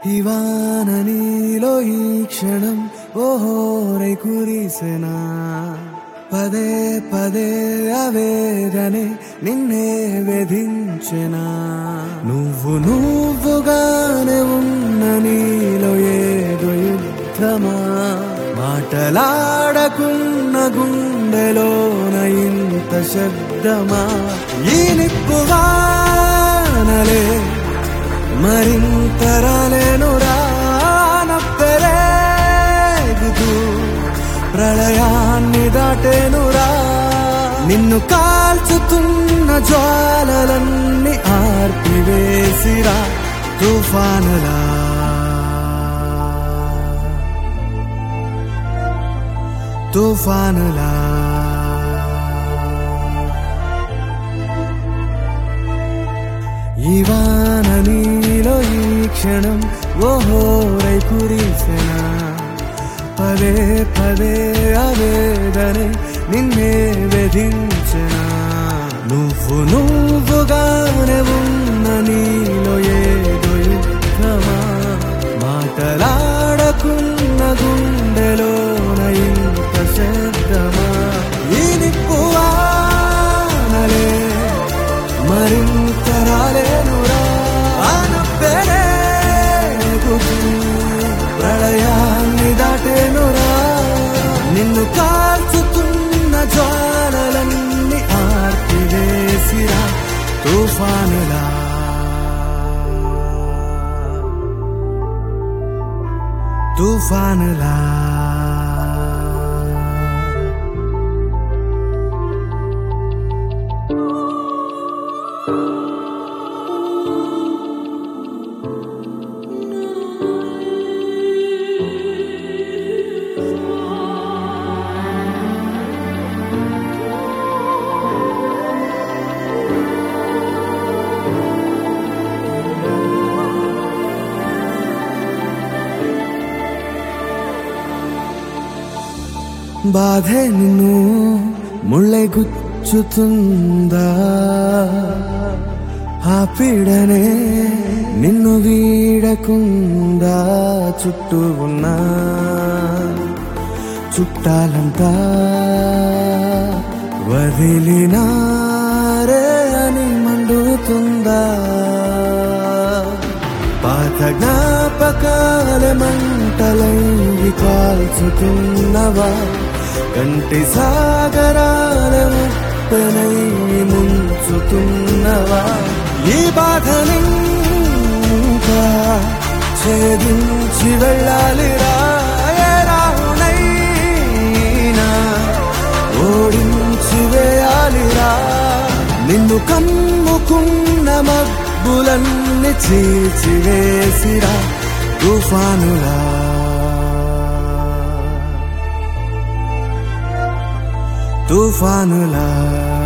ఇవాన నీలో ఈ క్షణం ఓహోరై కురిసెనా పదే పదే అవేదనే నిన్నే వేధించెనా నువ్వు నువ్వుగానే ఉన్న నీలో ఏదో యుద్ధమా మాటలాడకున్న గుండెలోన ఇంత శబ్దమా ఈ నిప్పువానలే మరింత రాలేనురా నప్పెరేగుతూ ప్రళయాన్ని దాటేనురా నిన్ను కాల్చుతున్న జ్వాలలన్నీ ఆర్పివేసిరా తుఫానులా తుఫానులా ఇవాన నీలో ఈ క్షణం ఓహోరై కురిసెనా పదే పదే అవేదనే నిన్నే వెధించెనా నువ్వు నువ్వుగానే ఉన్న నీలో ఏదో యుద్ధమా మాటలాడకున్న గుండెలోన ఇంత శబ్దమా ఈ నిప్పువానలే మరింత రాలేనురా ఆనపెరేగుతూ ప్రళయాన్ని దాటేనురా నిన్ను కాల్చుతున్న జ్వాలలన్నీ ఆర్పివేసిరా తుఫానులా తుఫానులా బాధే నిన్ను ముళ్ళై గుచ్చుతుందా ఆ పీడనే నిన్ను వీడకుండా చుట్టూ ఉన్నా చుట్టాలంతా వదిలినారే అని మండుతుందా పాత జ్ఞాపకాల మంటలై కాల్చుతున్నవా కంటి సాగరాల ముప్పనై ముంచుతున్నవా ఈ బాధనింకా ఛేదించి వెళ్ళాలిరా ఏ రాహునైనా ఓడించి వేయాలిరా నిన్ను కమ్ముకున్న మబ్బులన్నీ చీల్చివేసిరా తుఫానులా తుఫానులా